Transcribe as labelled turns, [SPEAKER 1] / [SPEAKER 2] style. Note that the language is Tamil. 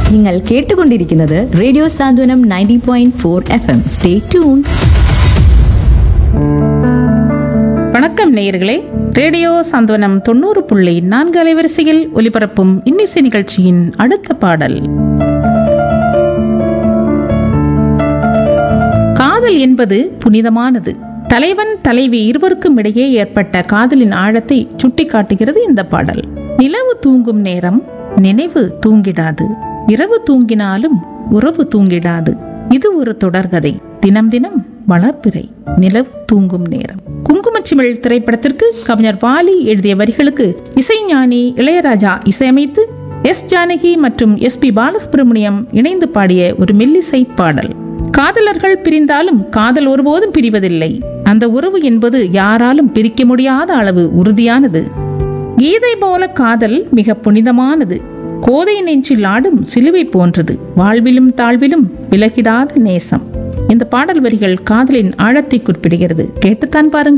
[SPEAKER 1] നിങ്ങൾ കേട്ടുകൊണ്ടിരിക്കുന്നത് radio Santhwanam ninety point four F M stay tune
[SPEAKER 2] வணக்கம் நேயர்களே ரேடியோ சாந்தவனம் தொண்ணூறு புள்ளி நான்கு அலைவரிசையில் ஒலிபரப்பும் இன்னிசை நிகழ்ச்சியின் அடுத்த பாடல் காதல் என்பது புனிதமானது தலைவன் தலைவி இருவருக்கும் இடையே ஏற்பட்ட காதலின் ஆழத்தை சுட்டிக்காட்டுகிறது இந்த பாடல் நிலவு தூங்கும் நேரம் நினைவு தூங்கிடாது இரவு தூங்கினாலும் உறவு தூங்கிடாது இது ஒரு தொடர்கதை தினம் தினம் வளர்ப்பிறை நிலவு தூங்கும் நேரம் குங்குமச்சிமிழ் திரைப்படத்திற்கு கவிஞர் வாலி எழுதிய வரிகளுக்கு இசைஞானி இளையராஜா இசையமைத்து எஸ் ஜானகி மற்றும் எஸ் பி பாலசுப்ரமணியம் இணைந்து பாடிய ஒரு மெல்லிசை பாடல் காதலர்கள் பிரிந்தாலும் காதல் ஒருபோதும் பிரிவதில்லை அந்த உறவு என்பது யாராலும் பிரிக்க முடியாத அளவு உறுதியானது கீதை போல காதல் மிக புனிதமானது கோதை நெஞ்சில் ஆடும் சிலுவை போன்றது வாழ்விலும் தாழ்விலும் விலகிடாத நேசம் இந்த பாடல் வரிகள் காதலின் ஆழத்தை குறிப்பிடுகிறது கேட்டுத்தான் பாருங்கள்